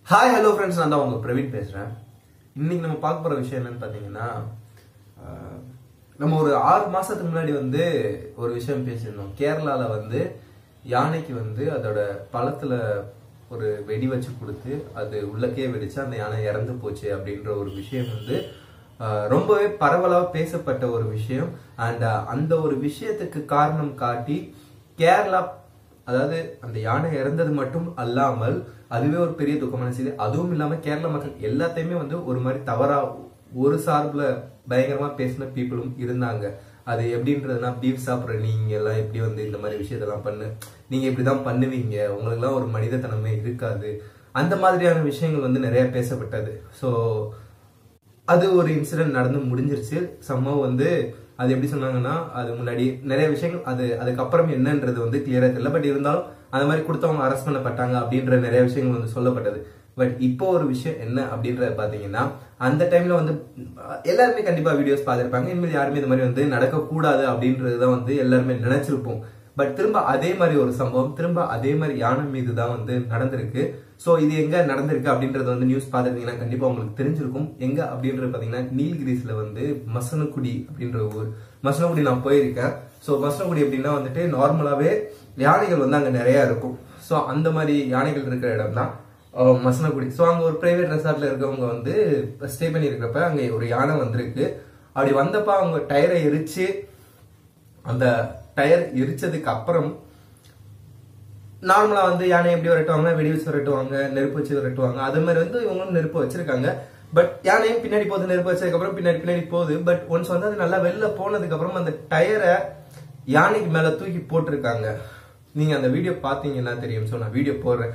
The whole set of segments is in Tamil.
ஹாய் ஹலோ ஃப்ரெண்ட்ஸ் நான் தான் உங்க பிரவீன் பேசுறேன் இன்னைக்கு நம்ம பார்க்க போற விஷயம் என்னன்னு பாத்தீங்கன்னா ஆஹ், நம்ம ஒரு ஆறு மாசத்துக்கு முன்னாடி வந்து ஒரு விஷயம் பேசியிருந்தோம் கேரளால வந்து யானைக்கு வந்து அதோட பழத்துல ஒரு வெடி வச்சு கொடுத்து அது உள்ளக்கே வெடிச்சு அந்த யானை இறந்து போச்சு அப்படின்ற ஒரு விஷயம் வந்து ஆஹ், ரொம்பவே பரவலா பேசப்பட்ட ஒரு விஷயம் அண்ட் அந்த ஒரு விஷயத்துக்கு காரணம் காட்டி கேரளா அதாவது அந்த யானை இறந்தது மட்டும் அல்லாமல் அதுவே ஒரு பெரிய துக்கமான செய்தி அதுவும் இல்லாம கேரள மக்கள் எல்லாத்தையுமே வந்து ஒரு மாதிரி தவறா ஒரு சார்புல பயங்கரமா பேசின பீப்புளும் இருந்தாங்க அது எப்படின்றதுனா பீஃப் சாப்பிட்ற நீங்க எல்லாம் எப்படி வந்து இந்த மாதிரி விஷயத்தெல்லாம் பண்ணு நீங்க இப்படிதான் பண்ணுவீங்க உங்களுக்கு எல்லாம் ஒரு மனிதத்தனமே இருக்காது அந்த மாதிரியான விஷயங்கள் வந்து நிறைய பேசப்பட்டது ஸோ அது ஒரு இன்சிடென்ட் நடந்து முடிஞ்சிருச்சு சம்பவம் வந்து அது எப்படி சொன்னாங்கன்னா அது முன்னாடி நிறைய விஷயங்கள் அது அதுக்கப்புறம் என்னன்றது வந்து கிளியரா தெரியல பட் இருந்தாலும் அந்த மாதிரி கொடுத்தவங்க அரெஸ்ட் பண்ணப்பட்டாங்க அப்படின்ற நிறைய விஷயங்கள் வந்து சொல்லப்பட்டது பட் இப்போ ஒரு விஷயம் என்ன அப்படின்றத பாத்தீங்கன்னா அந்த டைம்ல வந்து அஹ், எல்லாருமே கண்டிப்பா வீடியோஸ் பார்த்திருப்பாங்க இனிமேல் யாருமே இந்த மாதிரி வந்து நடக்கக்கூடாது அப்படின்றதுதான் வந்து எல்லாருமே நினைச்சிருப்போம் பட் திரும்ப அதே மாதிரி ஒரு சம்பவம் திரும்ப அதே மாதிரி யானை மீது தான் வந்து நடந்திருக்கு சோ இது எங்க நடந்திருக்கு அப்படின்றது வந்து நியூஸ் பார்த்துருந்தீங்கன்னா கண்டிப்பா உங்களுக்கு தெரிஞ்சிருக்கும் எங்க அப்படின்றது பாத்தீங்கன்னா நீல்கிரிஸ்ல வந்து மசனக்குடி அப்படின்ற ஊர் மசனக்குடி நான் போயிருக்கேன் சோ மசனக்குடி அப்படின்னா வந்துட்டு நார்மலாவே யானைகள் வந்து அங்க நிறைய இருக்கும் சோ அந்த மாதிரி யானைகள் இருக்கிற இடம் தான் மசனக்குடி சோ அங்க ஒரு பிரைவேட் ரெசார்ட்ல இருக்கவங்க வந்து ஸ்டே பண்ணி இருக்கிறப்ப அங்க ஒரு யானை வந்திருக்கு அப்படி வந்தப்ப அவங்க டயரை எரிச்சு அந்த டயர் எரிச்சதுக்கு அப்புறம் நார்மலா வந்து யானை எப்படி விரட்டுவாங்க வெடி வச்சு விரட்டுவாங்க நெருப்பு வச்சு விரட்டுவாங்க அது மாதிரி வந்து இவங்களும் நெருப்பு வச்சிருக்காங்க பட் யானையும் பின்னாடி போகுது நெருப்பு வச்சதுக்கு அப்புறம் பின்னாடி பின்னாடி போகுது பட் ஒன்ஸ் வந்து அது நல்லா வெளில போனதுக்கு அப்புறம் அந்த டயரை யானைக்கு மேல தூக்கி போட்டிருக்காங்க நீங்க அந்த வீடியோ பாத்தீங்கன்னா தெரியும் சோ நான் வீடியோ போடுறேன்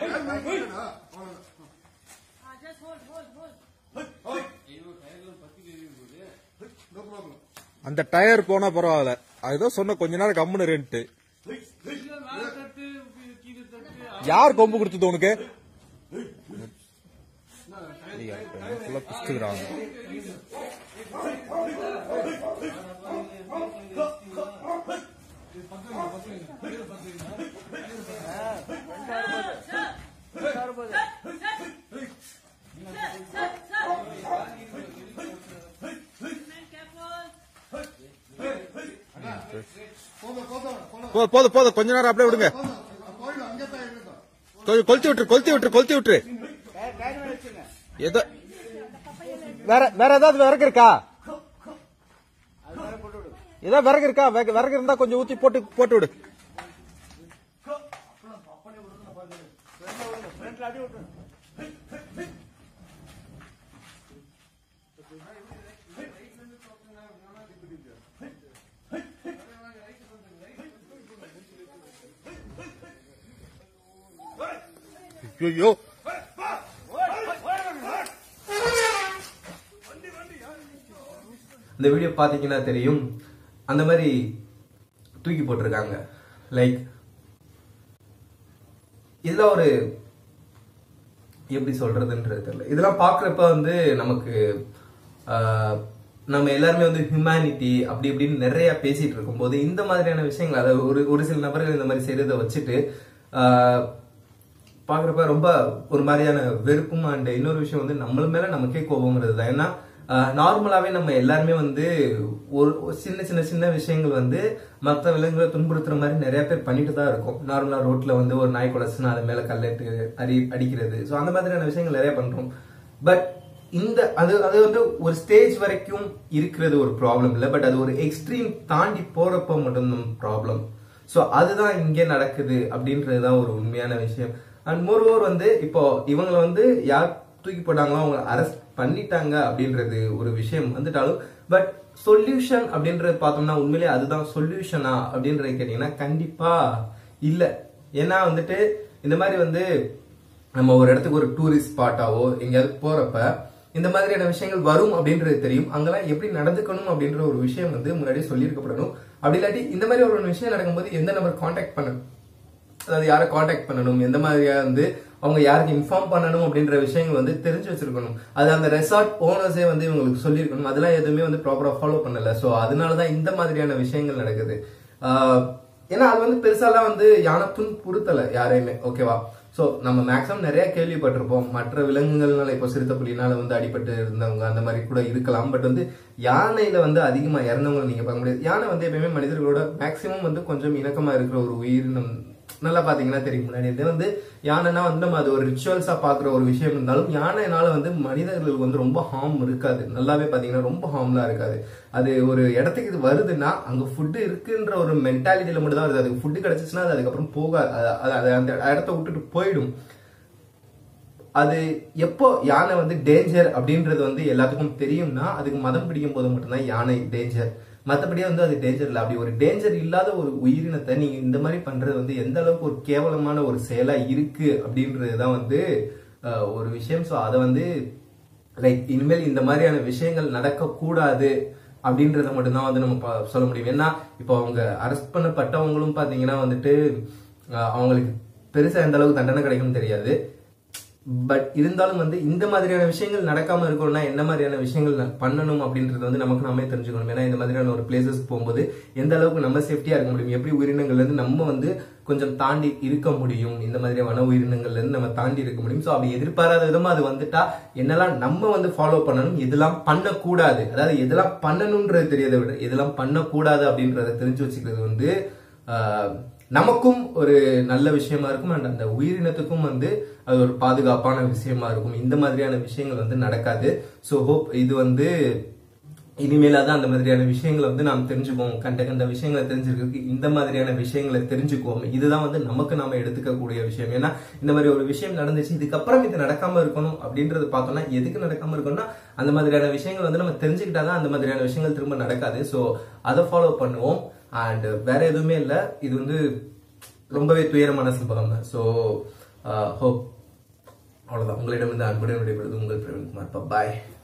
அந்த டயர் போனா பரவாயில்ல அதுதான் சொன்ன கொஞ்ச நேரம் கம்முன்னு ரெண்டு யார் கொம்பு கொடுத்தது உனக்கு ஐயா, இப்ப full ஆ பிச்சுக்கிறாங்க. போதும் போதும் போதும் கொஞ்ச நேரம் அப்படியே விடுங்க கொ- கொளுத்தி விட்டுரு கொளுத்தி விட்டுரு கொளுத்தி விட்டுரு ஏதோ வேற வேற ஏதாவது விறகு இருக்கா ஏதோ விறகு இருக்கா விறகு விறகு இருந்தா கொஞ்சம் ஊத்தி போட்டு போட்டு விடு ஐயோ இந்த வீடியோ பாத்தீங்கன்னா தெரியும் அந்த மாதிரி தூக்கி போட்டிருக்காங்க லைக் இதுல ஒரு எப்படி சொல்றதுன்றது தெரியல இதெல்லாம் பாக்குறப்ப வந்து நமக்கு ஆஹ், நம்ம எல்லாருமே வந்து ஹியூமனிட்டி அப்படி இப்படின்னு நிறைய பேசிட்டு இருக்கும்போது இந்த மாதிரியான விஷயங்கள் அதாவது ஒரு ஒரு சில நபர்கள் இந்த மாதிரி செய்யறதை வச்சுட்டு ஆஹ், பாக்குறப்ப ரொம்ப ஒரு மாதிரியான வெறுப்பும் அண்ட் இன்னொரு விஷயம் வந்து நம்மள மேல நமக்கே கோபங்கிறது தான் ஏன்னா நார்மலாவே நம்ம எல்லாருமே வந்து ஒரு ஒரு சின்ன சின்ன சின்ன விஷயங்கள் வந்து மற்ற விலங்குகளை துன்புறுத்துற மாதிரி நிறைய பேர் பண்ணிட்டு தான் இருக்கும் நார்மலா ரோட்ல வந்து ஒரு நாய் குலைச்சுனா அது மேல கல்லெட்டு அடி அடிக்கிறது ஸோ அந்த மாதிரியான விஷயங்கள் நிறைய பண்றோம் பட் இந்த அது அது வந்து ஒரு ஸ்டேஜ் வரைக்கும் இருக்கிறது ஒரு ப்ராப்ளம் இல்லை பட் அது ஒரு எக்ஸ்ட்ரீம் தாண்டி போறப்ப மட்டும்தான் ப்ராப்ளம் ஸோ அதுதான் இங்கே நடக்குது அப்படின்றது தான் ஒரு உண்மையான விஷயம் அண்ட் மோரோவர் வந்து இப்போ இவங்களை வந்து யார் தூக்கி போட்டாங்களோ அவங்க அரெஸ்ட் பண்ணிட்டாங்க அப்படின்றது ஒரு விஷயம் வந்துட்டாலும் பட் சொல்யூஷன் அப்படின்றது பார்த்தோம்னா உண்மையிலேயே அதுதான் சொல்யூஷனா அப்படின்றது கேட்டீங்கன்னா கண்டிப்பா இல்ல ஏன்னா வந்துட்டு இந்த மாதிரி வந்து நம்ம ஒரு இடத்துக்கு ஒரு டூரிஸ்ட் ஸ்பாட்டாவோ எங்கேயாவது போறப்ப இந்த மாதிரியான விஷயங்கள் வரும் அப்படின்றது தெரியும் அங்கெல்லாம் எப்படி நடந்துக்கணும் அப்படின்ற ஒரு விஷயம் வந்து முன்னாடியே சொல்லியிருக்கப்படணும் அப்படி இல்லாட்டி இந்த மாதிரி ஒரு விஷயம் நடக்கும்போது எந்த நம்பர் காண்டாக்ட் பண்ணணும் அதாவது யாரை காண்டாக்ட் பண்ணணும் எந்த மாதிரியா வந்து அவங்க யாருக்கு இன்ஃபார்ம் பண்ணணும் அப்படின்ற விஷயங்கள் வந்து தெரிஞ்சு வச்சிருக்கணும் அது அந்த ரெசார்ட் ஓனர்ஸே வந்து இவங்களுக்கு சொல்லியிருக்கணும் அதெல்லாம் எதுவுமே வந்து ப்ராப்பரா ஃபாலோ பண்ணல ஸோ அதனாலதான் இந்த மாதிரியான விஷயங்கள் நடக்குது ஆஹ் ஏன்னா அது வந்து பெருசாலாம் வந்து யானை துன்புறுத்தல யாரையுமே ஓகேவா ஸோ நம்ம மேக்ஸிமம் நிறைய கேள்விப்பட்டிருப்போம் மற்ற விலங்குகள்னால இப்போ சிறுத்தை புலினால வந்து அடிபட்டு இருந்தவங்க அந்த மாதிரி கூட இருக்கலாம் பட் வந்து யானையில வந்து அதிகமா இறந்தவங்க நீங்க பார்க்க முடியாது யானை வந்து எப்பயுமே மனிதர்களோட மேக்ஸிமம் வந்து கொஞ்சம் இணக்கமா இருக்கிற ஒரு உயிரினம் நல்லா பாத்தீங்கன்னா தெரியும் முன்னாடி இது வந்து யானைனா வந்து நம்ம அது ஒரு ரிச்சுவல்ஸா பாக்குற ஒரு விஷயம் இருந்தாலும் யானைனால வந்து மனிதர்களுக்கு வந்து ரொம்ப ஹார்ம் இருக்காது நல்லாவே பாத்தீங்கன்னா ரொம்ப ஹார்ம்லாம் இருக்காது அது ஒரு இடத்துக்கு இது வருதுன்னா அங்க ஃபுட்டு இருக்குன்ற ஒரு மென்டாலிட்டியில மட்டும் தான் வருது அதுக்கு ஃபுட்டு கிடைச்சிச்சுன்னா அது அதுக்கப்புறம் போகாது அது- அது அது அந்த இடத்த விட்டுட்டு போயிடும் அது எப்போ யானை வந்து டேஞ்சர் அப்படின்றது வந்து எல்லாத்துக்கும் தெரியும்னா அதுக்கு மதம் பிடிக்கும் போது மட்டும்தான் யானை டேஞ்சர் மற்றபடியே வந்து அது டேஞ்சர் இல்லை அப்படி ஒரு டேஞ்சர் இல்லாத ஒரு உயிரினத்தை நீங்க இந்த மாதிரி பண்றது வந்து எந்த அளவுக்கு ஒரு கேவலமான ஒரு செயலா இருக்கு அப்படின்றது தான் வந்து அஹ், ஒரு விஷயம் ஸோ அதை வந்து லைக் இனிமேல் இந்த மாதிரியான விஷயங்கள் நடக்கக்கூடாது அப்படின்றத மட்டும்தான் வந்து நம்ம ப- சொல்ல முடியும் ஏன்னா இப்போ அவங்க அரெஸ்ட் பண்ணப்பட்டவங்களும் பாத்தீங்கன்னா வந்துட்டு அஹ், அவங்களுக்கு பெருசா எந்த அளவுக்கு தண்டனை கிடைக்கும்னு தெரியாது பட் இருந்தாலும் வந்து இந்த மாதிரியான விஷயங்கள் நடக்காம இருக்கணும்னா என்ன மாதிரியான விஷயங்கள் ந- பண்ணணும் அப்படின்றது வந்து நமக்கு நாமே தெரிஞ்சுக்கணும் ஏன்னா இந்த மாதிரியான ஒரு பிளேசஸ் போகும்போது எந்த அளவுக்கு நம்ம சேஃப்டியா இருக்க முடியும் எப்படி உயிரினங்கள்ல இருந்து நம்ம வந்து கொஞ்சம் தாண்டி இருக்க முடியும் இந்த மாதிரி வன உயிரினங்கள்ல இருந்து நம்ம தாண்டி இருக்க முடியும் ஸோ அப்படி எதிர்பாராத விதமா அது வந்துட்டா என்னெல்லாம் நம்ம வந்து ஃபாலோ பண்ணணும் எதெல்லாம் பண்ணக்கூடாது அதாவது எதெல்லாம் பண்ணணும்ன்றது தெரியதை விட எதெல்லாம் பண்ணக்கூடாது அப்படின்றத தெரிஞ்சு வச்சுக்கிறது வந்து ஆஹ், நமக்கும் ஒரு நல்ல விஷயமா இருக்கும் அண்ட் அந்த உயிரினத்துக்கும் வந்து அது ஒரு பாதுகாப்பான விஷயமா இருக்கும் இந்த மாதிரியான விஷயங்கள் வந்து நடக்காது ஸோ ஹோப் இது வந்து இனிமேலாவது அந்த மாதிரியான விஷயங்களை வந்து நாம் தெரிஞ்சுக்குவோம் கண்ட கண்ட விஷயங்களை தெரிஞ்சிருக்கு இந்த மாதிரியான விஷயங்களை தெரிஞ்சுக்குவோம் இதுதான் வந்து நமக்கு நாம எடுத்துக்கக்கூடிய விஷயம் ஏன்னா இந்த மாதிரி ஒரு விஷயம் நடந்துச்சு இதுக்கப்புறம் இது நடக்காம இருக்கணும் அப்படின்றது பார்த்தோம்னா எதுக்கு நடக்காம இருக்கணும்னா அந்த மாதிரியான விஷயங்கள் வந்து நம்ம தெரிஞ்சுக்கிட்டாதான் அந்த மாதிரியான விஷயங்கள் திரும்ப நடக்காது ஸோ அதை ஃபாலோ பண்ணுவோம் அண்ட் வேற எதுவுமே இல்லை இது வந்து ரொம்பவே துயரமான சம்பவம் தான் ஸோ ஹோப் அவ்வளோதான் உங்களிடம் இந்த அன்புடன் விடைபெறுவது உங்கள் பிரவீன்குமார் பாய்